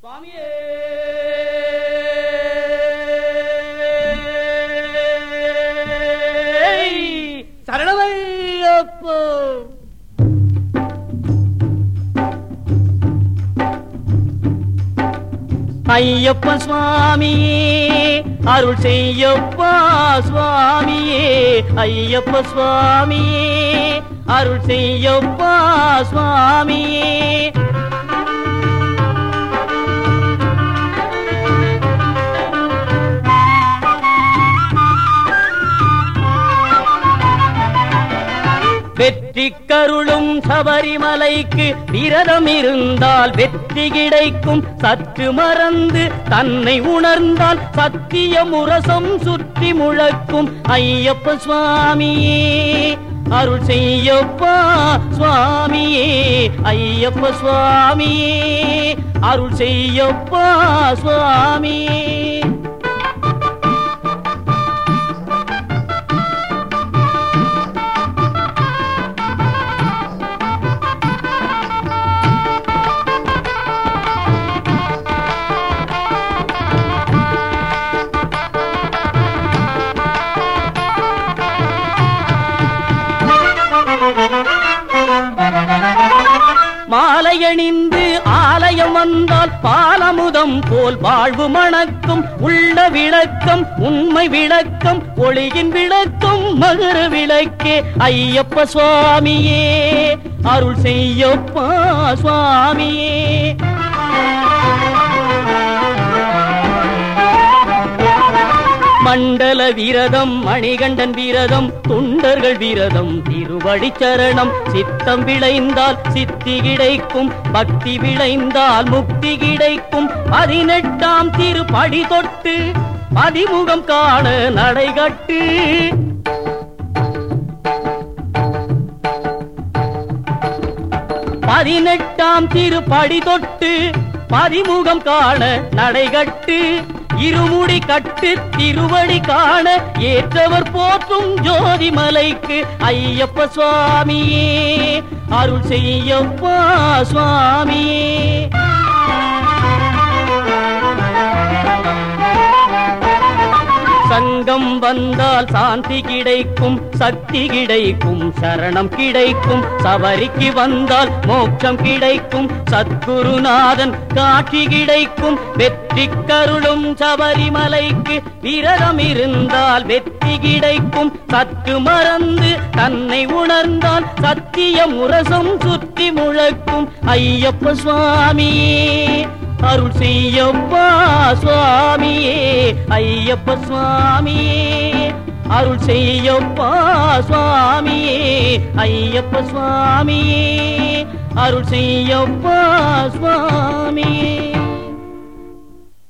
சுவாமியே சரணமையப்போ ஐயப்ப சுவாமியே அருள் செய்யப்பா சுவாமியே ஐயப்ப சுவாமியே அருள் செய்யப்பா சுவாமியே வெற்றி கருளும் சபரிமலைக்கு விரதம் இருந்தால் வெற்றி கிடைக்கும் சற்று மறந்து தன்னை உணர்ந்தால் சத்திய முரசம் சுற்றி முழக்கும் ஐயப்ப சுவாமியே அருள் செய்யப்பா சுவாமியே ஐயப்ப சுவாமியே அருள் செய்யப்பா சுவாமியே மாலையணிந்து ஆலயம் வந்தால் பாலமுதம் போல் வாழ்வு மணக்கும் உள்ள விளக்கம் உண்மை விளக்கம் ஒளியின் விளக்கம் மகர விளக்கே ஐயப்ப சுவாமியே அருள் செய்யப்பா சுவாமியே மண்டல வீரதம் மணிகண்டன் வீரதம் துண்டர்கள் வீரதம் திருவடி சரணம் சித்தம் விளைந்தால் சித்தி கிடைக்கும் பக்தி விளைந்தால் முக்தி கிடைக்கும் பதினெட்டாம் திருப்படி தொட்டு பதிமுகம் காண நடைகட்டு பதினெட்டாம் திருப்படி தொட்டு பதிமுகம் காண நடைகட்டு இருமுடி கட்டு திருவடி காண ஏற்றவர் போற்றும் ஜோதி மலைக்கு ஐயப்ப சுவாமியே அருள் செய்யப்பா சுவாமியே சங்கம் வந்தால் சாந்தி கிடைக்கும் சக்தி கிடைக்கும் சரணம் கிடைக்கும் சபரிக்கு வந்தால் மோட்சம் கிடைக்கும் சத்குருநாதன் காட்சி கிடைக்கும் வெற்றி கருளும் சபரிமலைக்கு விரதம் இருந்தால் வெற்றி கிடைக்கும் சற்று மறந்து தன்னை உணர்ந்தால் சத்திய முரசம் சுற்றி முழக்கும் ஐயப்ப சுவாமியே அருள் செய்யப்பா சுவாமியே ஐயப்ப சுவாமியே அருள் செய்யப்பா சுவாமியே ஐயப்ப சுவாமியே அருள் செய்யப்பா சுவாமியே